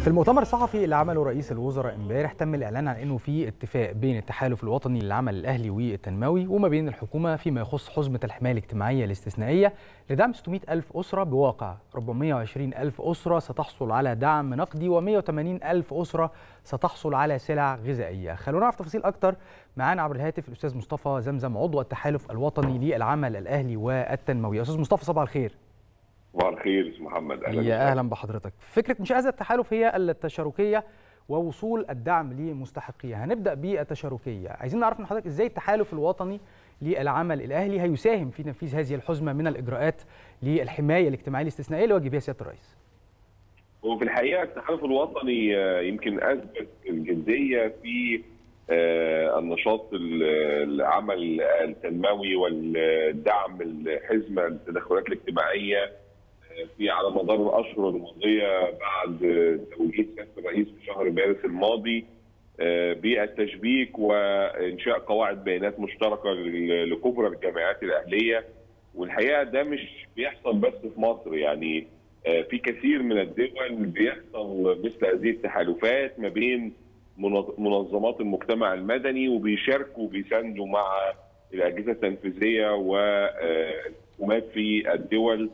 في المؤتمر الصحفي اللي عمله رئيس الوزراء امبارح تم الاعلان عن انه في اتفاق بين التحالف الوطني للعمل الاهلي والتنموي وما بين الحكومه فيما يخص حزمه الحمايه الاجتماعيه الاستثنائيه لدعم 600 الف اسره بواقع 420 الف اسره ستحصل على دعم نقدي و180 الف اسره ستحصل على سلع غذائيه خلونا نعرف تفاصيل اكتر معانا عبر الهاتف الاستاذ مصطفى زمزم عضو التحالف الوطني للعمل الاهلي والتنموي استاذ مصطفى صباح الخير صباح الخير استاذ محمد اهلا يا اهلا بحضرتك فكره انشاء هذا التحالف هي التشاركيه ووصول الدعم لمستحقيه هنبدا بالتشاركيه عايزين نعرف من حضرتك ازاي التحالف الوطني للعمل الاهلي هيساهم في تنفيذ هذه الحزمه من الاجراءات للحمايه الاجتماعيه الاستثنائيه اللي واجه بها سياده الرئيس وفي الحقيقه التحالف الوطني يمكن اثبت الجديه في النشاط العمل التنموي والدعم الحزمه التدخلات الاجتماعيه في على مدار الاشهر الماضيه بعد توجيه سياده الرئيس في شهر مارس الماضي بالتشبيك وانشاء قواعد بيانات مشتركه لكبرى الجامعات الاهليه والحقيقه ده مش بيحصل بس في مصر يعني في كثير من الدول بيحصل مثل هذه التحالفات ما بين منظمات المجتمع المدني وبيشاركوا وبيساندوا مع الاجهزه التنفيذيه والحكومات في الدول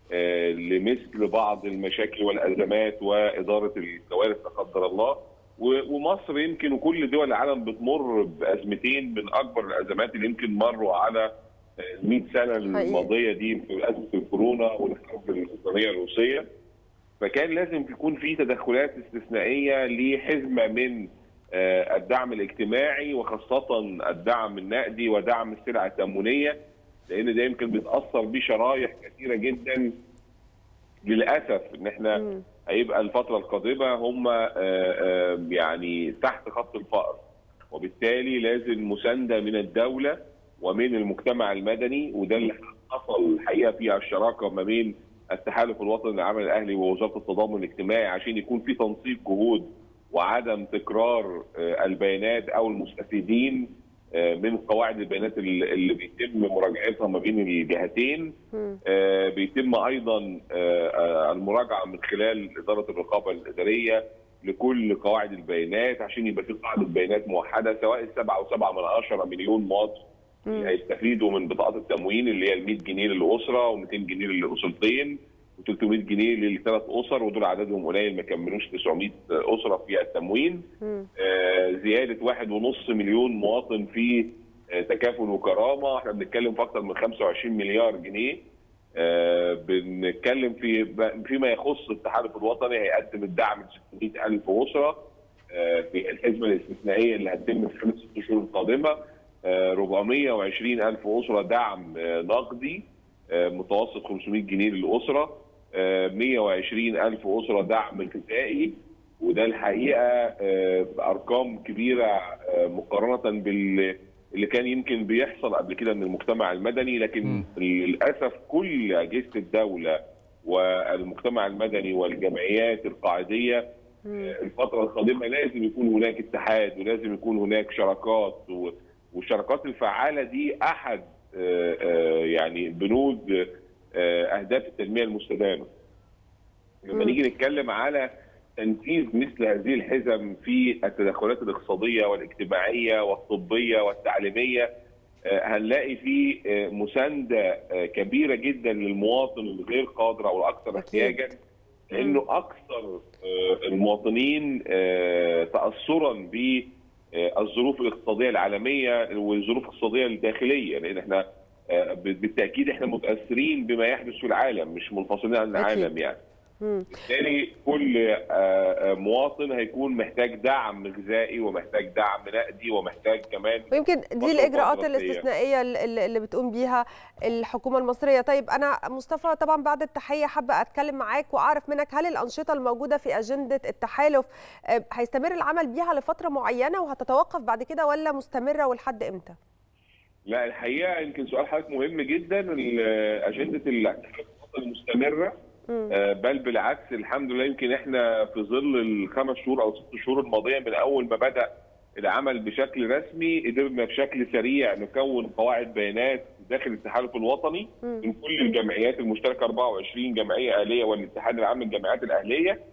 لمثل بعض المشاكل والازمات واداره الكوارث لا قدر الله ومصر يمكن وكل دول العالم بتمر بازمتين من اكبر الازمات اللي يمكن مروا على ال 100 سنه الماضيه دي في ازمه الكورونا والحرب الاوكرانيه الروسيه فكان لازم يكون في تدخلات استثنائيه لحزمه من الدعم الاجتماعي وخاصه الدعم النقدي ودعم السلع التموينيه لان ده يمكن بيتاثر بيه شرايح كثيره جدا للاسف ان احنا هيبقى الفتره القادمه هم يعني تحت خط الفقر وبالتالي لازم مسانده من الدوله ومن المجتمع المدني وده اللي حصل الحقيقه في الشراكه ما بين التحالف الوطني للعمل الاهلي ووزاره التضامن الاجتماعي عشان يكون في تنسيق جهود وعدم تكرار البيانات او المستفيدين من قواعد البيانات اللي بيتم مراجعتها ما بين الجهتين بيتم ايضا المراجعه من خلال اداره الرقابه الاداريه لكل قواعد البيانات عشان يبقى في قاعده بيانات موحده سواء السبعه وسبعه من عشره مليون مواطن هيستفيدوا من بطاقات التموين اللي هي ال 100 جنيه للاسره و200 جنيه للاسرتين و300 جنيه للثلاث اسر ودول عددهم قليل ما كملوش 900 اسره في التموين آه زياده واحد ونص مليون مواطن في آه تكافل وكرامه احنا بنتكلم في اكثر من 25 مليار جنيه آه بنتكلم في فيما يخص التحالف الوطني هيقدم الدعم ل 600 الف اسره في الحزمه الاستثنائيه اللي هتتم في خلال ست شهور القادمه 420 الف اسره دعم نقدي متوسط 500 جنيه للاسره 120 الف اسره دعم غذائي وده الحقيقه ارقام كبيره مقارنه بال اللي كان يمكن بيحصل قبل كده من المجتمع المدني لكن م. للاسف كل اجهزه الدوله والمجتمع المدني والجمعيات القاعديه م. الفتره القادمه لازم يكون هناك اتحاد ولازم يكون هناك شراكات والشراكات الفعاله دي احد يعني بنود اهداف التنميه المستدامه. لما نيجي نتكلم على تنفيذ مثل هذه الحزم في التدخلات الاقتصاديه والاجتماعيه والطبيه والتعليميه هنلاقي في مسانده كبيره جدا للمواطن الغير قادر او الاكثر احتياجا لانه اكثر المواطنين تاثرا بالظروف الاقتصاديه العالميه والظروف الاقتصاديه الداخليه لان احنا بالتاكيد احنا متاثرين بما يحدث في العالم مش منفصلين عن العالم يعني بالتالي كل مواطن هيكون محتاج دعم غذائي ومحتاج دعم نقدي ومحتاج كمان ويمكن دي الاجراءات الاستثنائيه اللي بتقوم بيها الحكومه المصريه طيب انا مصطفى طبعا بعد التحيه حابه اتكلم معاك واعرف منك هل الانشطه الموجوده في اجنده التحالف هيستمر العمل بيها لفتره معينه وهتتوقف بعد كده ولا مستمره ولحد امتى لا الحقيقه يمكن سؤال حضرتك مهم جدا اجنده التحالف مستمره بل بالعكس الحمد لله يمكن احنا في ظل الخمس شهور او ست شهور الماضيه من اول ما بدا العمل بشكل رسمي قدرنا بشكل سريع نكون قواعد بيانات داخل التحالف الوطني من كل الجمعيات المشتركه 24 جمعيه اهليه والاتحاد العام للجمعيات الاهليه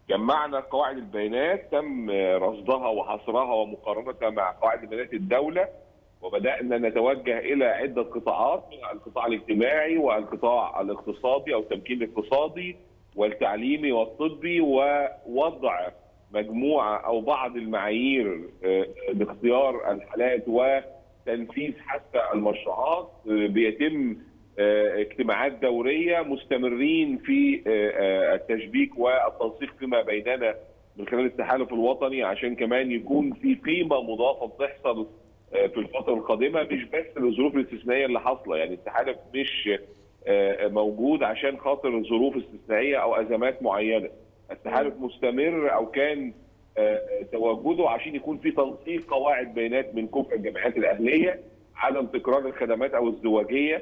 جمعنا قواعد البيانات تم رصدها وحصرها ومقارنتها مع قواعد بيانات الدوله وبدانا نتوجه الى عده قطاعات القطاع الاجتماعي والقطاع الاقتصادي او التمكين الاقتصادي والتعليمي والطبي ووضع مجموعه او بعض المعايير لاختيار الحالات وتنفيذ حتى المشروعات بيتم اجتماعات دوريه مستمرين في التشبيك والتنسيق فيما بيننا من خلال التحالف الوطني عشان كمان يكون في قيمه مضافه بتحصل في الفتره القادمه مش بس للظروف الاستثنائيه اللي حاصله يعني التحالف مش موجود عشان خاطر ظروف استثنائيه او ازمات معينه التحالف مستمر او كان تواجده عشان يكون في تنسيق قواعد بيانات من كفء الجمعيات الاهليه عدم تكرار الخدمات او الزواجيه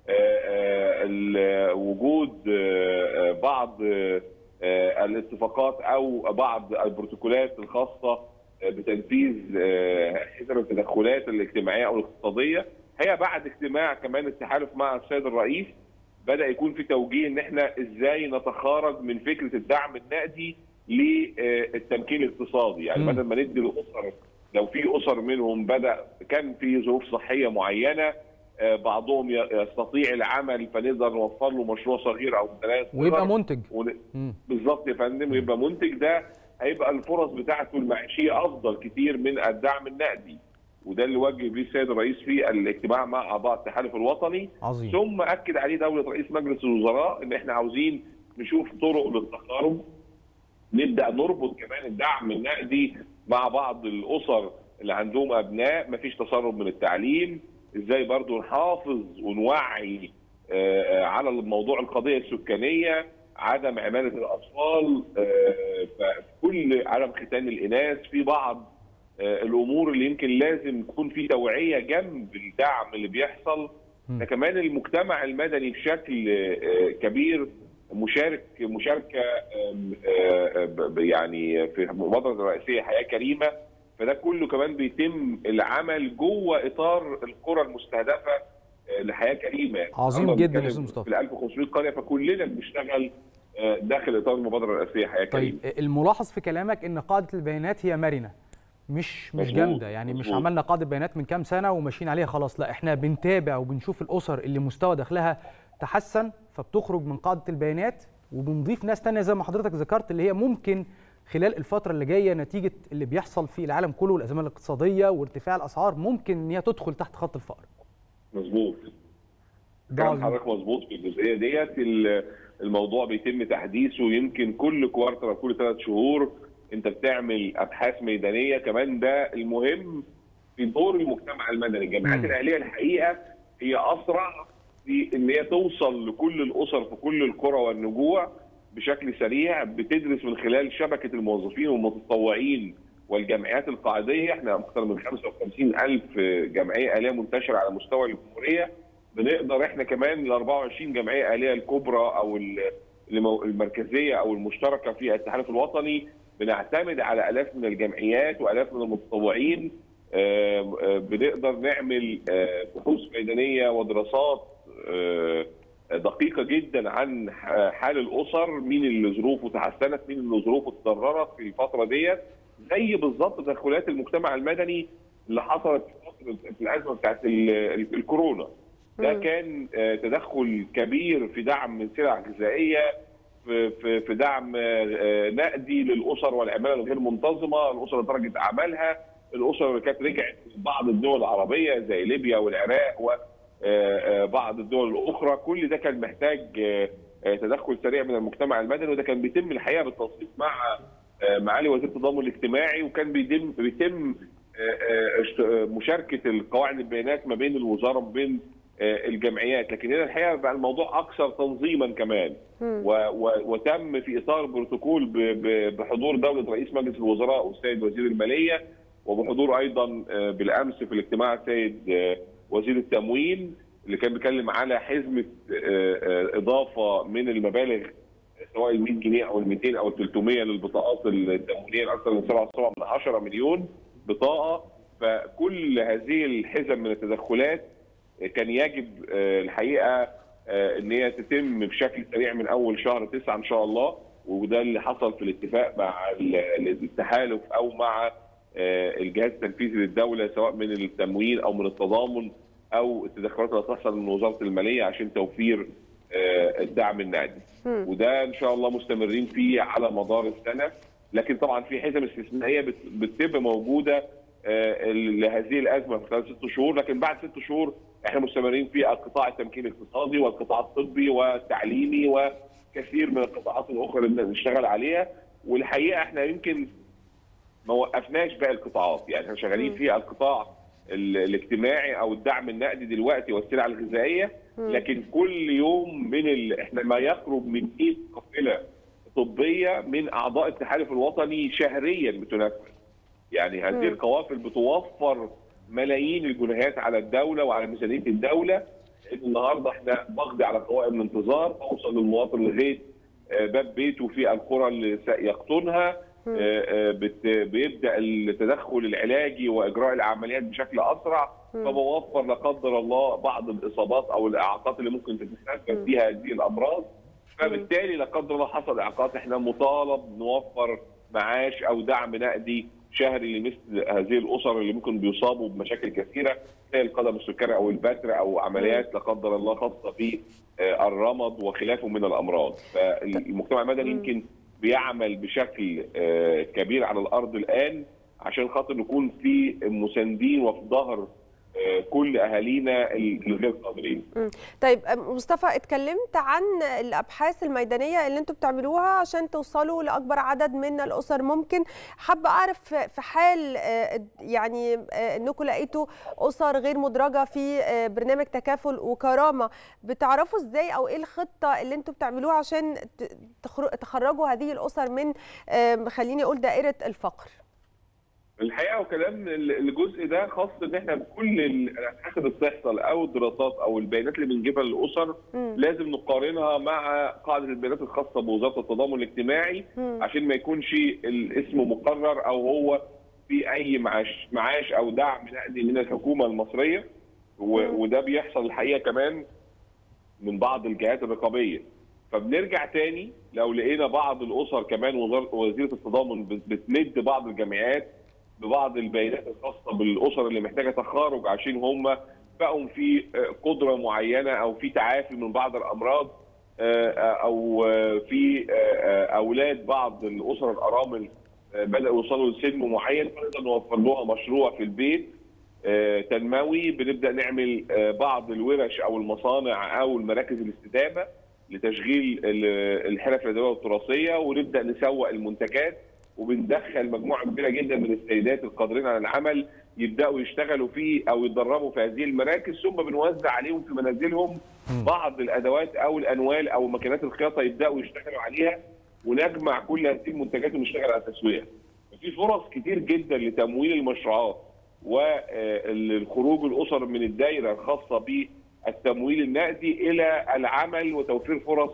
وجود بعض الاتفاقات او بعض البروتوكولات الخاصه بتنفيذ حزم التدخلات الاجتماعيه او الاقتصاديه هي بعد اجتماع كمان التحالف مع السيد الرئيس بدا يكون في توجيه ان احنا ازاي نتخارج من فكره الدعم النقدي للتمكين الاقتصادي يعني بدل ما ندي الاسر لو في اسر منهم بدا كان في ظروف صحيه معينه بعضهم يستطيع العمل فنقدر نوفر له مشروع صغير او ثلاث ويبقى منتج ون... بالظبط يا فندم ويبقى منتج ده هيبقى الفرص بتاعته المعيشيه افضل كتير من الدعم النقدي وده اللي وجه بيه السيد الرئيس في الاجتماع مع اعضاء التحالف الوطني عظيم. ثم اكد عليه دوله رئيس مجلس الوزراء ان احنا عاوزين نشوف طرق للتقارب نبدا نربط كمان الدعم النقدي مع بعض الاسر اللي عندهم ابناء مفيش تسرب من التعليم ازاي برضو نحافظ ونوعي على الموضوع القضيه السكانيه عدم عماله الاطفال كل عدم ختان الاناث في بعض الامور اللي يمكن لازم تكون في توعيه جنب الدعم اللي بيحصل ده كمان المجتمع المدني بشكل كبير مشارك مشاركه يعني في المبادره الرئيسيه حياه كريمه فده كله كمان بيتم العمل جوه اطار القرى المستهدفه لحياه كريمه عظيم جدا يا استاذ مصطفى في 1500 قريه فكلنا بنشتغل داخل اطار المبادره الرئيسيه حياه كريمه طيب الملاحظ في كلامك ان قاعده البيانات هي مرنه مش مش جامده يعني مش عملنا قاعده بيانات من كام سنه وماشيين عليها خلاص لا احنا بنتابع وبنشوف الاسر اللي مستوى دخلها تحسن فبتخرج من قاعده البيانات وبنضيف ناس تانية زي ما حضرتك ذكرت اللي هي ممكن خلال الفترة اللي جاية نتيجة اللي بيحصل في العالم كله والأزمة الاقتصادية وارتفاع الأسعار ممكن إن هي تدخل تحت خط الفقر. مظبوط. كلام حضرتك مظبوط في الجزئية ديت الموضوع بيتم تحديثه يمكن كل كوارتر أو كل ثلاث شهور أنت بتعمل أبحاث ميدانية كمان ده المهم في دور المجتمع المدني، الجامعات الأهلية الحقيقة هي أسرع في ان هي توصل لكل الاسر في كل القرى والنجوع بشكل سريع بتدرس من خلال شبكه الموظفين والمتطوعين والجمعيات القاعديه احنا اكثر من 55 الف جمعيه اهليه منتشره على مستوى الجمهوريه بنقدر احنا كمان ال 24 جمعيه اهليه الكبرى او المركزيه او المشتركه في التحالف الوطني بنعتمد على الاف من الجمعيات والاف من المتطوعين بنقدر نعمل بحوث ميدانيه ودراسات دقيقه جدا عن حال الاسر مين اللي ظروفه تحسنت مين اللي ظروفه تضررت في الفتره ديت زي بالظبط تدخلات المجتمع المدني اللي حصلت في الازمه بتاعت الكورونا ده كان تدخل كبير في دعم السلع الغذائيه في في دعم نقدي للاسر والعماله الغير منتظمه الاسر اللي تركت اعمالها الاسر اللي كانت رجعت بعض الدول العربيه زي ليبيا والعراق و بعض الدول الاخرى كل ده كان محتاج تدخل سريع من المجتمع المدني وده كان بيتم الحقيقه بالتنسيق مع معالي وزير التضامن الاجتماعي وكان بيتم بيتم مشاركه القواعد البيانات ما بين الوزاره وما بين الجمعيات لكن هنا الحقيقه بقى الموضوع اكثر تنظيما كمان و و وتم في اطار بروتوكول بحضور دوله رئيس مجلس الوزراء والسيد وزير الماليه وبحضور ايضا بالامس في الاجتماع السيد وزير التموين اللي كان بيتكلم على حزمه اضافه من المبالغ سواء ال 100 جنيه او ال 200 او ال 300 للبطاقات التموينيه الاكثر من 7.7 من 10 مليون بطاقه فكل هذه الحزم من التدخلات كان يجب الحقيقه ان هي تتم بشكل سريع من اول شهر 9 ان شاء الله وده اللي حصل في الاتفاق مع التحالف او مع الجهاز التنفيذي للدوله سواء من التموين او من التضامن او التدخلات اللي هتحصل من وزاره الماليه عشان توفير الدعم النقدي وده ان شاء الله مستمرين فيه على مدار السنه لكن طبعا في حزم استثنائيه بتبقى موجوده لهذه الازمه في خلال ست شهور لكن بعد ست شهور احنا مستمرين في القطاع التمكين الاقتصادي والقطاع الطبي والتعليمي وكثير من القطاعات الاخرى اللي بنشتغل عليها والحقيقه احنا يمكن ما وقفناش باقي القطاعات يعني احنا شغالين في القطاع الاجتماعي او الدعم النقدي دلوقتي والسلع الغذائيه لكن كل يوم من ال... احنا ما يقرب من 100 قافله طبيه من اعضاء التحالف الوطني شهريا بتنفذ يعني هذه م. القوافل بتوفر ملايين الجنيهات على الدوله وعلى ميزانيه الدوله النهارده احنا بقضي على قوائم الانتظار اوصل للمواطن لغايه باب بيته في القرى اللي يقطنها بيبدا التدخل العلاجي واجراء العمليات بشكل اسرع فبوفر لا قدر الله بعض الاصابات او الاعاقات اللي ممكن تتسبب فيها هذه الامراض فبالتالي لا قدر الله حصل اعاقات احنا مطالب نوفر معاش او دعم نقدي شهري لمثل هذه الاسر اللي ممكن بيصابوا بمشاكل كثيره زي القدم السكري او البتر او عمليات لا قدر الله خاصه بالرمد وخلافه من الامراض فالمجتمع المدني يمكن بيعمل بشكل كبير على الارض الان عشان خاطر نكون في مساندين وفي ظهر كل اهالينا الغير قادرين. طيب مصطفى اتكلمت عن الابحاث الميدانيه اللي انتم بتعملوها عشان توصلوا لاكبر عدد من الاسر ممكن حابه اعرف في حال يعني انكم لقيتوا اسر غير مدرجه في برنامج تكافل وكرامه بتعرفوا ازاي او ايه الخطه اللي انتم بتعملوها عشان تخرجوا هذه الاسر من خليني اقول دائره الفقر؟ الحقيقه وكلام الجزء ده خاص ان احنا بكل الابحاث اللي بتحصل او الدراسات او البيانات اللي بنجيبها للاسر م. لازم نقارنها مع قاعده البيانات الخاصه بوزاره التضامن الاجتماعي م. عشان ما يكونش الاسم مقرر او هو في اي معاش معاش او دعم نقدي من الحكومه المصريه وده بيحصل الحقيقه كمان من بعض الجهات الرقابيه فبنرجع تاني لو لقينا بعض الاسر كمان وزيره التضامن بتمد بعض الجامعات ببعض البيانات الخاصه بالاسر اللي محتاجه تخارج عشان هم بقوا في قدره معينه او في تعافي من بعض الامراض او في اولاد بعض الاسر الارامل بداوا يوصلوا لسن معين فنقدر نوفر لها مشروع في البيت تنموي بنبدا نعمل بعض الورش او المصانع او المراكز الاستدامه لتشغيل الحرف اليدويه والتراثيه ونبدا نسوق المنتجات وبندخل مجموعه كبيره جدا من السيدات القادرين على العمل يبداوا يشتغلوا فيه او يتدربوا في هذه المراكز ثم بنوزع عليهم في منازلهم بعض الادوات او الانوال او ماكينات الخياطه يبداوا يشتغلوا عليها ونجمع كل هذه المنتجات ونشتغل على تسويقها. في فرص كتير جدا لتمويل المشروعات والخروج الاسر من الدائره الخاصه بالتمويل النقدي الى العمل وتوفير فرص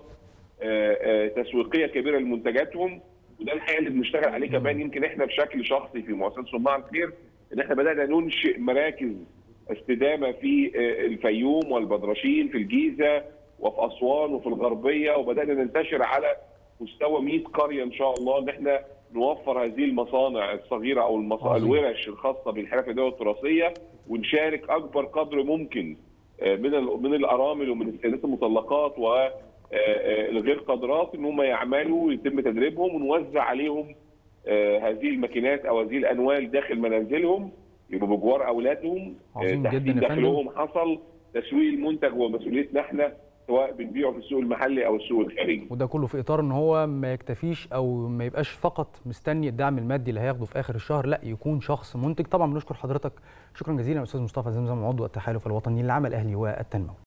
تسويقيه كبيره لمنتجاتهم وده الحقيقه اللي بنشتغل عليه كمان يمكن احنا بشكل شخصي في مؤسسه صناع الخير ان احنا بدانا ننشئ مراكز استدامه في الفيوم والبدرشين في الجيزه وفي اسوان وفي الغربيه وبدانا ننتشر على مستوى 100 قريه ان شاء الله ان احنا نوفر هذه المصانع الصغيره او المصانع الورش الخاصه بالحرف اليدويه التراثيه ونشارك اكبر قدر ممكن من من الارامل ومن السيدات المطلقات و الغير قادرات ان هم يعملوا ويتم تدريبهم ونوزع عليهم هذه الماكينات او هذه الانوال داخل منازلهم يبقوا بجوار اولادهم تحديد دخلهم حصل تسويق المنتج ومسؤوليتنا احنا سواء بنبيعه في السوق المحلي او السوق الخارجي وده كله في اطار ان هو ما يكتفيش او ما يبقاش فقط مستني الدعم المادي اللي هياخده في اخر الشهر لا يكون شخص منتج طبعا بنشكر حضرتك شكرا جزيلا استاذ مصطفى زمزم عضو التحالف الوطني للعمل الاهلي والتنموي